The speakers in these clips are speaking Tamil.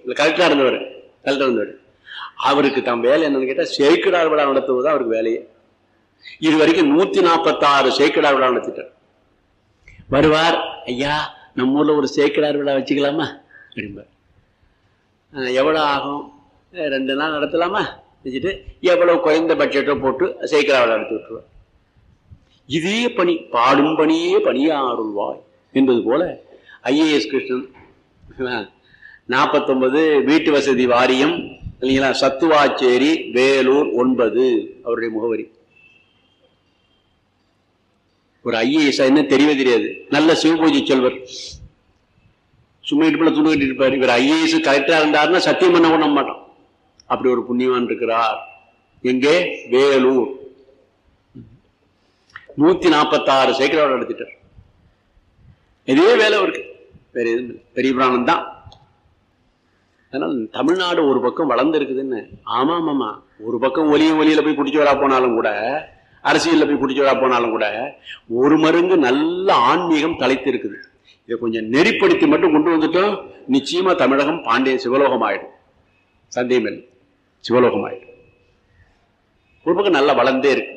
கலெக்டரா இருந்தவர் கலெக்டர் இருந்தவர் அவருக்கு தம் வேலை என்னன்னு கேட்டா சேக்கிடார் விழா நடத்துவது அவருக்கு வேலையே இது வரைக்கும் நூத்தி நாற்பத்தாறு சேக்கிடார் விழா நடத்திட்டார் வருவார் ஐயா நம்ம ஊர்ல ஒரு சேக்கிடார் விழா வச்சுக்கலாமா அப்படிம்பார் அஹ் எவ்வளவு ஆகும் அஹ் ரெண்டு நாள் நடத்தலாமா வச்சுட்டு எவ்வளவு குறைந்த பட்ஜெட்டோ போட்டு சேக்கிடார் விழா நடத்தி விட்டுருவார் இதே பணி பாடும் பணியே பணியாருள்வாய் என்பது போல ஐஏஎஸ் கிருஷ்ணன் நாற்பத்தொன்பது வீட்டு வசதி வாரியம் இல்லைங்களா சத்துவாச்சேரி வேலூர் ஒன்பது அவருடைய முகவரி ஒரு ஐஏஎஸ் என்ன தெரியவே தெரியாது நல்ல சிவபூஜை செல்வர் சும்மா இடுப்புல துணி கட்டிட்டு இருப்பாரு இவர் ஐஏஎஸ் கரெக்டா இருந்தாருன்னா சத்தியம் பண்ண கூட நம்ப மாட்டோம் அப்படி ஒரு புண்ணியவான் இருக்கிறார் எங்கே வேலூர் நூத்தி நாற்பத்தாறு சைக்கிளோட நடத்திட்டார் இதே வேலை இருக்கு வேற எதுவும் இல்லை. பெரிய புராணம் தான் அதனால தமிழ்நாடு ஒரு பக்கம் வளர்ந்து இருக்குதுன்னு ஆமா ஆமாமா ஒரு பக்கம் ஒலிய ஒலியில போய் குடிச்சு வரா போனாலும் கூட அரசியல்ல போய் குடிச்சு வரா போனாலும் கூட ஒரு மருங்கு நல்ல ஆன்மீகம் தலைத்து இருக்குது இதை கொஞ்சம் நெறிப்படுத்தி மட்டும் கொண்டு வந்துட்டோம் நிச்சயமா தமிழகம் பாண்டிய சிவலோகம் ஆயிடும் சந்தேகம் இல்லை சிவலோகம் ஆயிடும் ஒரு பக்கம் நல்லா வளர்ந்தே இருக்கு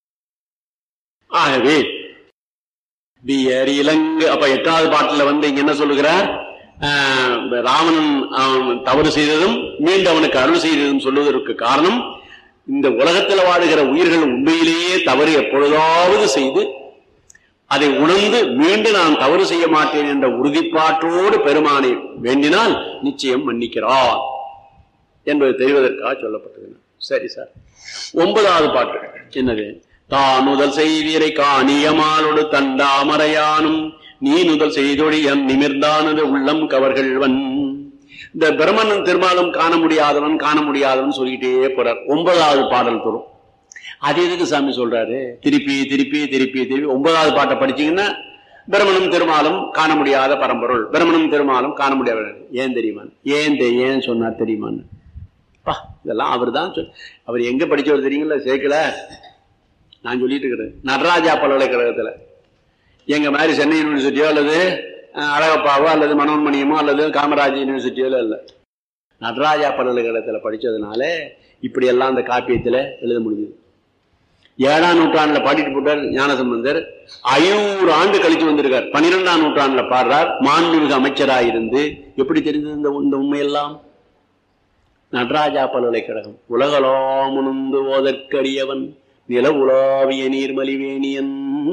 ஆகவே வியர் இலங்கு அப்ப எட்டாவது பாட்டுல வந்து இங்க என்ன சொல்லுகிறார் ஆஹ், ராவணன் அவன் தவறு செய்ததும் மீண்டும் அவனுக்கு அருள் செய்ததும் சொல்லுவதற்கு காரணம் இந்த உலகத்தில் வாழுகிற உயிர்கள் உண்மையிலேயே தவறு எப்பொழுதாவது செய்து அதை உணர்ந்து மீண்டும் நான் தவறு செய்ய மாட்டேன் என்ற உறுதிப்பாட்டோடு பெருமானை வேண்டினால் நிச்சயம் மன்னிக்கிறார் என்பது தெரிவதற்காக சொல்லப்பட்டது சரி சார் ஒன்பதாவது பாட்டு என்னது தானுதல் செய்வீரை காணியமாலோடு தண்டாமரையானும் நீ நுதல் செய்தொழியன் நிமிர்ந்தானது உள்ளம் கவர்கள்வன் இந்த பிரம்மனும் திருமாலும் காண முடியாதவன் காண முடியாதவன் சொல்லிட்டே போறார் ஒன்பதாவது பாடல் தரும் அது எதுக்கு சாமி சொல்றாரு திருப்பி திருப்பி திருப்பி திருப்பி ஒன்பதாவது பாட்டை படிச்சீங்கன்னா பிரம்மனும் திருமாலும் காண முடியாத பரம்பொருள் பிரம்மனும் திருமாலும் காண முடியாத ஏன் தெரியுமா ஏன் தெ- ஏன் சொன்னார் தெரியுமான்னு பா இதெல்லாம் அவர் தான் சொல் அவர் எங்க படிச்சவர் தெரியுங்களா சேர்க்கல நான் சொல்லிட்டு இருக்கிறேன் நடராஜா பல்கலைக்கழகத்துல எங்க மாதிரி சென்னை யூனிவர்சிட்டியோ அல்லது அஹ், அழகப்பாவோ அல்லது மனோன்மணியமோ அல்லது காமராஜ் யூனிவர்சிட்டியோ இல்ல நடராஜா பல்கலைக்கழகத்துல படிச்சதுனால இப்படி எல்லாம் அந்த காப்பியத்துல எழுத முடியுது ஏழாம் நூற்றாண்டுல பாடிட்டு போட்டார் ஞானசம்பந்தர் ஐநூறு ஆண்டு கழிச்சு வந்திருக்கார் பன்னிரெண்டாம் நூற்றாண்டுல பாடுறார் மாண்புமிகு அமைச்சராக இருந்து எப்படி தெரிந்தது இந்த இந்த உண்மையெல்லாம் நடராஜா பல்கலைக்கழகம் உலகலாமுணந்து ஓதற்கரியவன் நில உலாவிய நீர்மலிவேணியன்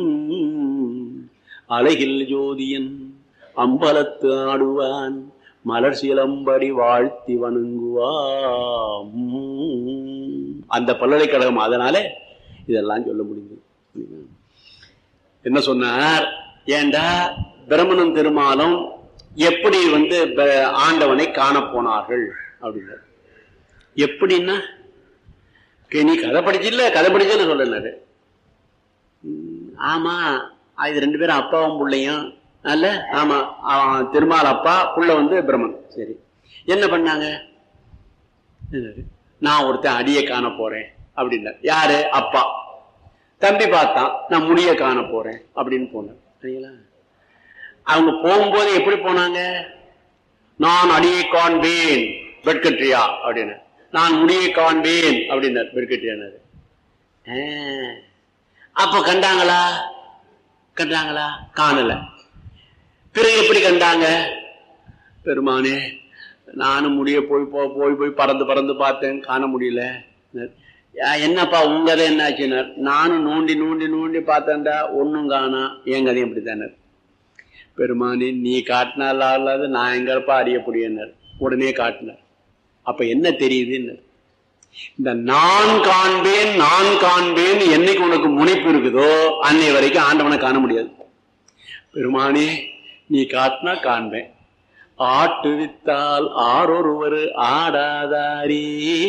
அழகில் ஜோதியன் அம்பலத்து ஆடுவான் மலர் சிலம்படி வாழ்த்தி வணங்குவாம் அந்த பல்கலைக்கழகம் அதனால இதெல்லாம் சொல்ல முடியுது என்ன சொன்னார் ஏண்டா பிரமணம் திருமாலும் எப்படி வந்து ப- ஆண்டவனை காண போனார்கள் அப்படின்னாரு எப்படின்னா கே, நீ கதை படிச்சில்ல கதை படிச்சல சொல்லனாரு ம், ஆமா அது ரெண்டு பேரும் அப்பாவும் பிள்ளையும் அல்ல ஆமா அவன் திருமால் அப்பா புள்ள வந்து பிரம்மன் சரி என்ன பண்ணாங்க என்னது? நான் ஒருத்தன் அடியை காண போறேன் அப்படின்னார் யாரு அப்பா தம்பி பார்த்தான் நான் முடிய காண போறேன் அப்படின்னு போனார் சரிங்களா அவங்க போகும்போது எப்படி போனாங்க நான் அடியை காண்பேன் வெட்கட்ரியா அப்படின்னு நான் முடியை காண்பேன் அப்படின்னார் வெட்கட்ரியானாரு ஆ. அப்ப கண்டாங்களா கண்டாங்களா காணல பிறகு எப்படி கண்டாங்க பெருமானே நானும் முடிய போய் போ போய் போய் பறந்து பறந்து பார்த்தேன் காண முடியல "யா, என்னப்பா உங்க கதை என்னாச்சுன்னார் நானும் நோண்டி நோண்டி நோண்டி பார்த்தேன்டா ஒன்னும் காணா என் கதையும் இப்படித்தானர் பெருமானே நீ காட்டினால அல்லாது நான் எங்கப்பா அறிய முடியினார் உடனே காட்டினார் அப்ப என்ன தெரியுதுன்னு இந்த நான் காண்பேன் நான் காண்பேன் என்னைக்கு உனக்கு முனைப்பு இருக்குதோ அன்னை வரைக்கும் ஆண்டவனை காண முடியாது பெருமானே நீ காட்டினா காண்பேன் ஆட்டுவித்தால் ஆரொருவர் ஆடாதாரே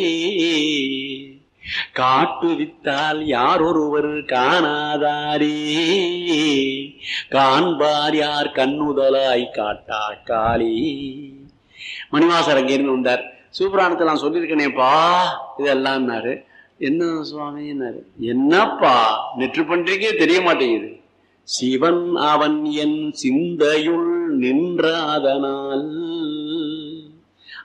காட்டுவித்தால் யாரொருவர் காணாதாரே காண்பார் யார் கண்ணுதலாய் காட்டா காளி மணிவாசர் அங்கிருந்து வந்தார் சிவபுராணத்தை நான் சொல்லியிருக்கேனேப்பா இதெல்லாம்னாரு என்ன சுவாமின்னாரு என்னப்பா நெற்று பண்றீங்க தெரிய மாட்டேங்குது சிவன் அவன் என் சிந்தையுள் நின்றாதனால்